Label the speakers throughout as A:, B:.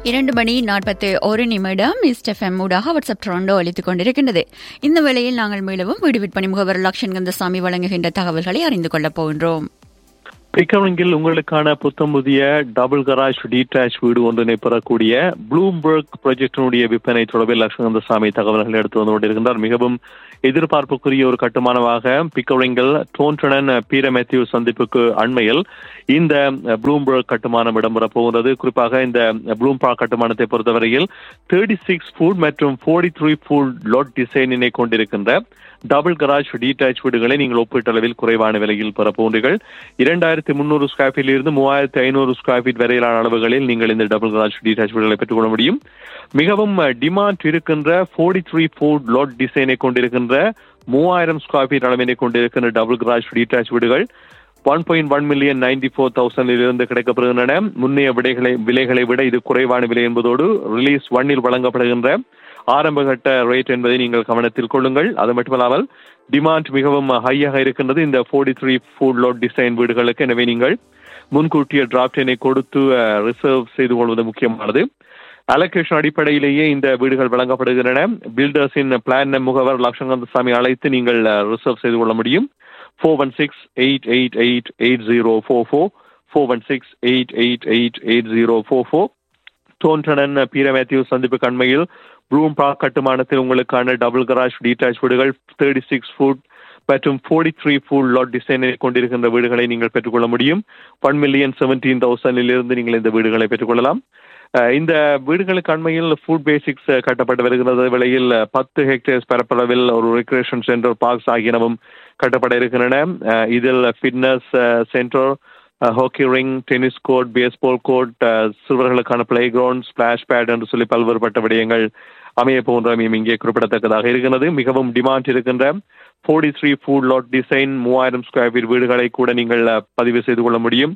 A: இரண்டு மணி நாற்பத்து ஒரு நிமிடம் இஸ்டெஃப்எம் ஊடாக வாட்ஸ்அப் ட்ரோண்டோ அளித்துக் கொண்டிருக்கின்றது இந்த வேளையில் நாங்கள் மீளவும் வீடு விற்பனை முகவர் லக்ஷன் கந்தசாமி வழங்குகின்ற தகவல்களை அறிந்து கொள்ளப் போகின்றோம்
B: பிக்கரிங்கில் உங்களுக்கான புத்தம் புதிய டபுள் கராஜ் டீடாச் வீடு ஒன்றினை பெறக்கூடிய ப்ளூம்பர்க் ப்ராஜெக்டினுடைய விற்பனை தொடர்பில் லட்சுமந்தசாமி தகவல்கள் எடுத்து வந்து கொண்டிருக்கின்றார் மிகவும் எதிர்பார்ப்புக்குரிய ஒரு கட்டுமானமாக பிக்கரிங்கில் டோன்டனன் பீர மேத்யூ சந்திப்புக்கு அண்மையில் இந்த ப்ளூம்பர்க் கட்டுமானம் இடம்பெற போகிறது குறிப்பாக இந்த ப்ளூம்பர்க் கட்டுமானத்தை பொறுத்தவரையில் தேர்ட்டி சிக்ஸ் ஃபுட் மற்றும் ஃபோர்ட்டி த்ரீ ஃபுட் லோட் டிசைனினை கொண்டிருக்கின்ற டபுள் கராஜ் டீடாச் வீடுகளை நீங்கள் ஒப்பீட்டளவில் குறைவான விலையில் பெற போன்றீர்கள் இரண்டாயிரத்தி முன்னூறு ஸ்கொயர் ஃபீட்டில் இருந்து மூவாயிரத்தி ஐநூறு ஸ்கொயர் ஃபீட் வரையிலான அளவுகளில் நீங்கள் இந்த டபுள் கராஜ் டீடாச் வீடுகளை பெற்றுக்கொள்ள முடியும் மிகவும் டிமாண்ட் இருக்கின்ற ஃபோர்ட்டி த்ரீ ஃபுட் லோட் டிசைனை கொண்டிருக்கின்ற மூவாயிரம் ஸ்கொயர் ஃபீட் அளவினை கொண்டிருக்கின்ற டபுள் கராஜ் டீடாச் வீடுகள் one point one million ninety four தௌசண்டில் இருந்து கிடைக்கப்படுகின்றன முன்னைய விடைகளை விலைகளை விட இது குறைவான விலை என்பதோடு ரிலீஸ் ஒன்னில் வழங்கப்படுகின்ற ஆரம்பகட்ட ரேட் என்பதை நீங்கள் கவனத்தில் கொள்ளுங்கள் அது மட்டுமல்லாமல் டிமாண்ட் மிகவும் ஹையாக இருக்கின்றது இந்த forty three foot lot design வீடுகளுக்கு எனவே நீங்கள் முன்கூட்டிய டிராப்டினை கொடுத்து ரிசர்வ் செய்து கொள்வது முக்கியமானது அலோகேஷன் அடிப்படையிலேயே இந்த வீடுகள் வழங்கப்படுகின்றன பில்டர்ஸின் பிளான் முகவர் லட்சங்கந்தசாமி அழைத்து நீங்கள் ரிசர்வ் செய்து கொள்ள முடியும் four one six eight eight eight eight zero four four four one six eight eight eight eight zero four four டோன்டனன் பீர மேத்யூ சந்திப்பு கண்மையில் ப்ளூம் பார்க் கட்டுமானத்தில் உங்களுக்கான டபுள் கராஜ் டீடாச் வீடுகள் தேர்ட்டி சிக்ஸ் ஃபுட் மற்றும் ஃபோர்ட்டி த்ரீ ஃபுல் லாட் டிசைனை கொண்டிருக்கின்ற வீடுகளை நீங்கள் பெற்றுக்கொள்ள முடியும் ஒன் மில்லியன் செவன்டீன் தௌசண்டில் இருந்து நீங்கள் இந்த வீடுகளை பெற்றுக்கொள்ளலாம் இந்த வீடுகளுக்கு அண்மையில் ஃபுட் பேசிக்ஸ் கட்டப்பட்டு வருகிறது விலையில் பத்து ஹெக்டேர்ஸ் பரப்பளவில் ஒரு ரெக்ரேஷன் சென்டர் பார்க்ஸ் ஆகியனவும் கட்டப்பட இருக்கின்றன இதில் fitness centre hockey ring tennis court baseball court சிறுவர்களுக்கான பிளே கிரவுண்ட் ஸ்பிளாஷ் பேட் என்று சொல்லி பல்வேறுபட்ட விடயங்கள் அமைய போன்றமையும் இங்கே குறிப்பிடத்தக்கதாக இருக்கிறது மிகவும் டிமாண்ட் இருக்கின்ற forty three foot lot design மூவாயிரம் ஸ்கொயர் ஃபீட் வீடுகளை கூட நீங்கள் பதிவு செய்து கொள்ள முடியும்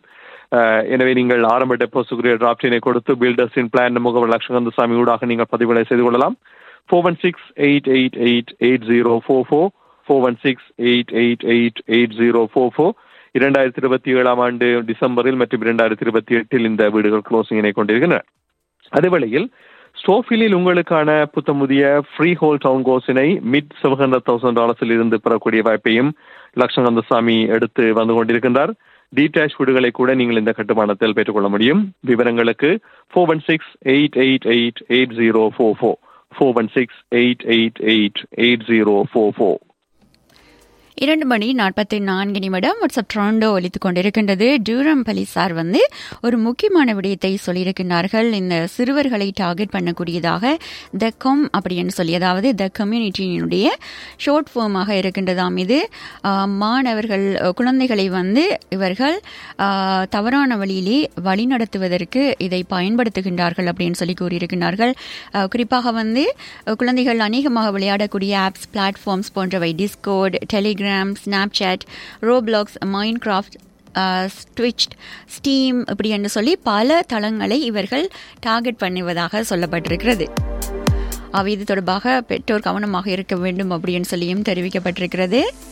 B: எனவே நீங்கள் ஆரம்ப டெப்போசிக்குரிய டிராப்டினை கொடுத்து பில்டர்ஸின் பிளான் முகவர் லட்சகந்தசாமி ஊடாக நீங்கள் பதிவுகளை செய்து கொள்ளலாம் four one six eight eight eight eight zero four four four one six eight eight eight eight zero four four இரண்டாயிரத்தி இருபத்தி ஏழாம் ஆண்டு டிசம்பரில் மற்றும் இரண்டாயிரத்தி இருபத்தி எட்டில் இந்த வீடுகள் க்ளோசிங்கினை கொண்டிருக்கின்றன அதேவேளையில் ஸ்டோஃபிலில் உங்களுக்கான புத்தமுதிய ஃப்ரீ ஹோல் டவுன் கோஸினை மிட் செவன் ஹண்ட்ரட் தௌசண்ட் டாலர்ஸில் இருந்து பெறக்கூடிய வாய்ப்பையும் லட்சகந்தசாமி எடுத்து வந்து கொண்டிருக்கின்றார் டீடாச் வீடுகளை கூட நீங்கள் இந்த கட்டுமானத்தில் பெற்றுக்கொள்ள முடியும் விவரங்களுக்கு four one six eight eight eight eight zero four four four one six eight eight eight eight zero four four
A: இரண்டு மணி நாற்பத்தி நான்கு நிமிடம் வாட்ஸ்அப் ட்ராண்டோ ஒலித்துக் கொண்டிருக்கின்றது டூரம் போலீசார் வந்து ஒரு முக்கியமான விடயத்தை சொல்லியிருக்கிறார்கள் இந்த சிறுவர்களை டார்கெட் பண்ணக்கூடியதாக த கொம் அப்படின்னு சொல்லி அதாவது த கம்யூனிட்டியினுடைய ஷோர்ட் ஃபார்மாக இருக்கின்றதாம் இது மாணவர்கள் குழந்தைகளை வந்து இவர்கள் தவறான வழியிலே வழிநடத்துவதற்கு இதை பயன்படுத்துகின்றார்கள் அப்படின்னு சொல்லி கூறியிருக்கிறார்கள் குறிப்பாக வந்து குழந்தைகள் அநேகமாக விளையாடக்கூடிய ஆப்ஸ் பிளாட்ஃபார்ம்ஸ் போன்றவை Discord Telegram Telegram Snapchat Roblox Minecraft Twitch Steam இப்படி என்று சொல்லி பல தளங்களை இவர்கள் டார்கெட் பண்ணுவதாக சொல்லப்பட்டிருக்கிறது அவை இது தொடர்பாக பெற்றோர் கவனமாக இருக்க வேண்டும் அப்படின்னு சொல்லியும் தெரிவிக்கப்பட்டிருக்கிறது